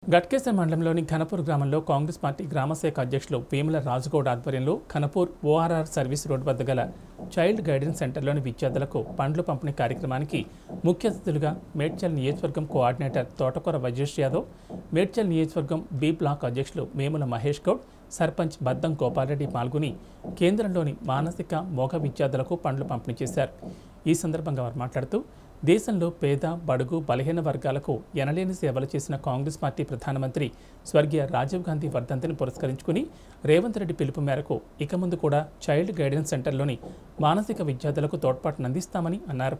గట్కేశ్వర మండలంలోని ఘనపూర్ గ్రామంలో కాంగ్రెస్ పార్టీ గ్రామశాఖ అధ్యక్షులు వేముల రాజుగౌడ్ ఆధ్వర్యంలో ఘనపూర్ ఓఆర్ఆర్ సర్వీస్ రోడ్ వద్ద గల చైల్డ్ గైడెన్స్ సెంటర్లోని విద్యార్థులకు పండ్లు పంపిణీ కార్యక్రమానికి ముఖ్య అతిథులుగా మేడ్చల్ నియోజకవర్గం కోఆర్డినేటర్ తోటకూర వజేష్ యాదవ్ మేడ్చల్ నియోజకవర్గం బి బ్లాక్ అధ్యక్షులు వేముల మహేష్ గౌడ్ సర్పంచ్ బద్దం గోపాల్రెడ్డి పాల్గొని కేంద్రంలోని మానసిక మోగ విద్యార్థులకు పండ్లు పంపిణీ చేశారు ఈ సందర్భంగా వారు మాట్లాడుతూ దేశంలో పేద బడుగు బలహీన వర్గాలకు ఎనలేని సేవలు చేసిన కాంగ్రెస్ పార్టీ ప్రధానమంత్రి స్వర్గీయ రాజీవ్ గాంధీ వర్ధంతిని పురస్కరించుకుని రేవంత్ రెడ్డి పిలుపు మేరకు ఇక ముందు కూడా చైల్డ్ గైడెన్స్ సెంటర్లోని మానసిక విద్యార్థులకు తోడ్పాటును అందిస్తామని అన్నారు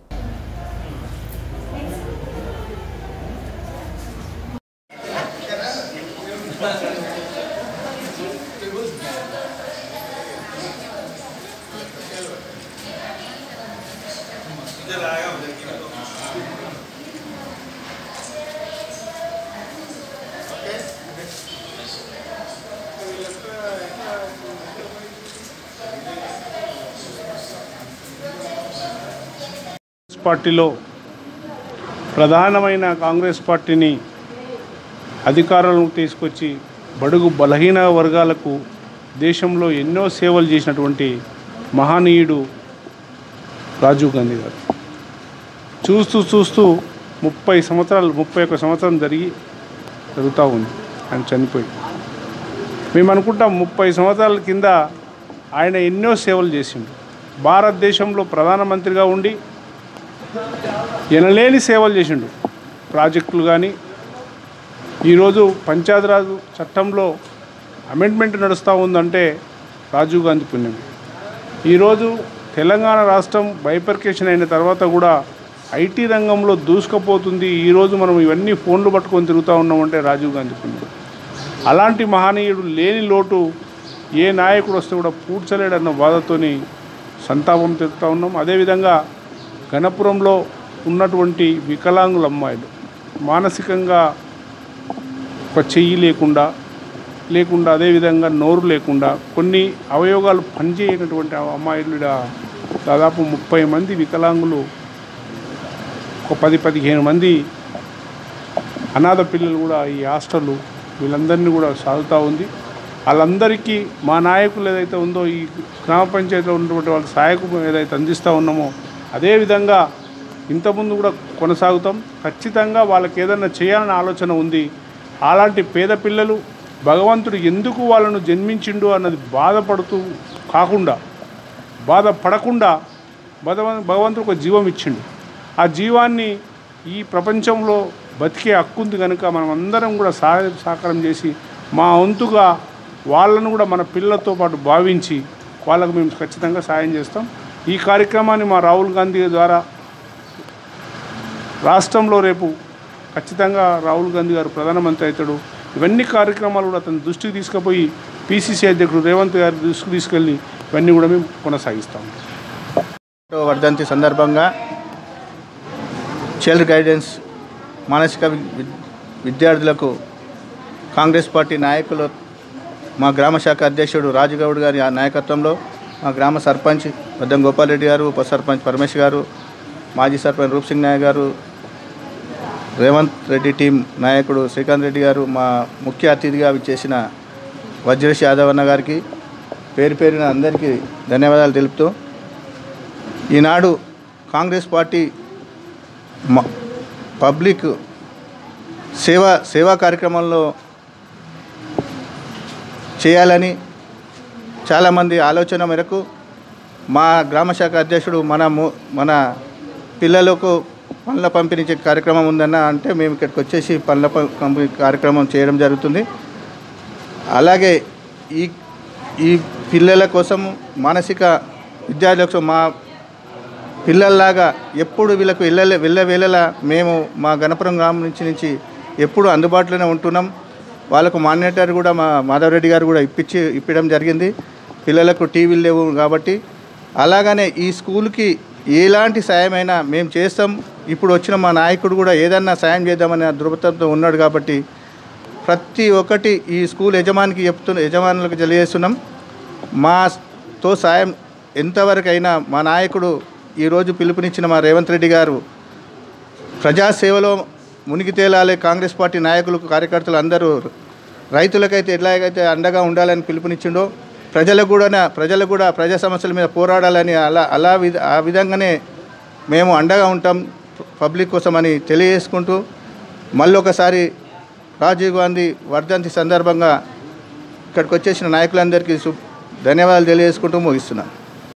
కాంగ్రెస్ పార్టీలో ప్రధానమైన కాంగ్రెస్ పార్టీని అధికారంలోకి తీసుకొచ్చి బడుగు బలహీన వర్గాలకు దేశంలో ఎన్నో సేవలు చేసినటువంటి మహనీయుడు రాజీవ్ గాంధీ గారు చూస్తూ చూస్తూ ముప్పై సంవత్సరాలు ముప్పై ఒక్క సంవత్సరం జరిగి జరుగుతూ ఉంది ఆయన చనిపోయి మేము అనుకుంటాం ముప్పై సంవత్సరాల కింద ఆయన ఎన్నో సేవలు చేసిండు భారతదేశంలో ప్రధానమంత్రిగా ఉండి ఎనలేని సేవలు చేసిండు ప్రాజెక్టులు కానీ ఈరోజు పంచాయతీరాజ్ చట్టంలో అమెండ్మెంట్ నడుస్తూ ఉందంటే రాజీవ్ గాంధీ పుణ్యం ఈరోజు తెలంగాణ రాష్ట్రం బైపర్కేషన్ అయిన తర్వాత కూడా ఐటీ రంగంలో దూసుకుపోతుంది ఈరోజు మనం ఇవన్నీ ఫోన్లు పట్టుకొని తిరుగుతూ ఉన్నామంటే రాజీవ్ గాంధీ పుణ్యం అలాంటి మహనీయుడు లేని లోటు ఏ నాయకుడు వస్తే కూడా పూడ్చలేడన్న బాధతోని సంతాపం తెలుపుతూ ఉన్నాం అదేవిధంగా గణపురంలో ఉన్నటువంటి వికలాంగుల అమ్మాయిలు మానసికంగా ఒక చెయ్యి లేకుండా లేకుండా అదేవిధంగా నోరు లేకుండా కొన్ని అవయవాలు పనిచేయనటువంటి ఆ అమ్మాయిలు ఈడ దాదాపు ముప్పై మంది వికలాంగులు ఒక పది పదిహేను మంది అనాథ పిల్లలు కూడా ఈ హాస్టల్ వీళ్ళందరినీ కూడా సాగుతూ ఉంది వాళ్ళందరికీ మా నాయకులు ఏదైతే ఉందో ఈ గ్రామ పంచాయతీలో ఉన్నటువంటి వాళ్ళ సహాయకు ఏదైతే అందిస్తూ ఉన్నామో అదేవిధంగా ఇంతకుముందు కూడా కొనసాగుతాం ఖచ్చితంగా వాళ్ళకి ఏదైనా చేయాలనే ఆలోచన ఉంది అలాంటి పేద పిల్లలు భగవంతుడు ఎందుకు వాళ్ళను జన్మించిండు అన్నది బాధపడుతూ కాకుండా బాధపడకుండా భగవ భగవంతుడు ఒక జీవం ఇచ్చిండు ఆ జీవాన్ని ఈ ప్రపంచంలో బతికే హక్కు ఉంది కనుక మనం అందరం కూడా సహాయ సహకారం చేసి మా వంతుగా వాళ్ళను కూడా మన పిల్లలతో పాటు భావించి వాళ్ళకు మేము ఖచ్చితంగా సాయం చేస్తాం ఈ కార్యక్రమాన్ని మా రాహుల్ గాంధీ ద్వారా రాష్ట్రంలో రేపు ఖచ్చితంగా రాహుల్ గాంధీ గారు ప్రధానమంత్రి అవుతాడు ఇవన్నీ కార్యక్రమాలు కూడా అతని దృష్టికి తీసుకుపోయి పీసీసీ అధ్యక్షుడు రేవంత్ గారి దృష్టికి తీసుకెళ్ళి ఇవన్నీ కూడా మేము కొనసాగిస్తాం ఒకటో వర్ధంతి సందర్భంగా చైల్డ్ గైడెన్స్ మానసిక వి- వి- విద్యార్థులకు కాంగ్రెస్ పార్టీ నాయకులు మా గ్రామ శాఖ అధ్యక్షుడు రాజుగౌడ్ గారి ఆ నాయకత్వంలో మా గ్రామ సర్పంచ్ వద్దం గోపాలరెడ్డి గారు ఉప సర్పంచ్ పరమేష్ గారు మాజీ సర్పంచ్ రూప్ సింగ్ నాయక్ గారు రేవంత్ రెడ్డి టీం నాయకుడు శ్రీకాంత్ రెడ్డి గారు మా ముఖ్య అతిథిగా విచ్చేసిన వజ్రేష్ యాదవ్ అన్న గారికి పేరు పేరున అందరికీ ధన్యవాదాలు తెలుపుతూ ఈనాడు కాంగ్రెస్ పార్టీ మ- పబ్లిక్ సేవా సేవా కార్యక్రమంలో చేయాలని చాలామంది ఆలోచన మేరకు మా గ్రామ శాఖ అధ్యక్షుడు మన ము- మన పిల్లలకు పనుల పంపిణీ చే- కార్యక్రమం ఉందన్న అంటే మేము ఇక్కడికి వచ్చేసి పనుల ప- పంపిణీ కార్యక్రమం చేయడం జరుగుతుంది అలాగే ఈ ఈ పిల్లల కోసం మానసిక విద్యార్థుల కోసం మా పిల్లల్లాగా ఎప్పుడు వీళ్ళకు వెళ్ళలే వెళ్ళ వేళలా మేము మా గణపురం గ్రామం నుంచి నుంచి ఎప్పుడు అందుబాటులోనే ఉంటున్నాం వాళ్ళకు మాన్యటర్ కూడా మా మాధవరెడ్డి గారు కూడా ఇప్పించి ఇప్పడం జరిగింది పిల్లలకు టీవీలు లేవు కాబట్టి అలాగనే ఈ స్కూల్కి ఎలాంటి సాయమైనా మేము చేస్తాం ఇప్పుడు వచ్చిన మా నాయకుడు కూడా ఏదన్నా సాయం చేద్దామనే దృఢతతో ఉన్నాడు కాబట్టి ప్రతి ఒక్కటి ఈ స్కూల్ యజమానికి చెప్తున్న యజమానులకు తెలియజేస్తున్నాం మాతో సాయం ఎంతవరకు అయినా మా నాయకుడు ఈరోజు పిలుపునిచ్చిన మా రేవంత్ రెడ్డి గారు ప్రజాసేవలో మునిగి తేలాలి కాంగ్రెస్ పార్టీ నాయకులు కార్యకర్తలు అందరూ రైతులకైతే ఎట్లాగైతే అండగా ఉండాలని పిలుపునిచ్చిండో ప్రజలకు కూడా ప్రజలకు కూడా ప్రజా సమస్యల మీద పోరాడాలని అలా అలా విధ ఆ విధంగానే మేము అండగా ఉంటాం పబ్లిక్ కోసం అని తెలియజేసుకుంటూ మళ్ళీ ఒకసారి రాజీవ్ గాంధీ వర్ధంతి సందర్భంగా ఇక్కడికి వచ్చేసిన నాయకులందరికీ సు ధన్యవాదాలు తెలియజేసుకుంటూ ముగిస్తున్నాను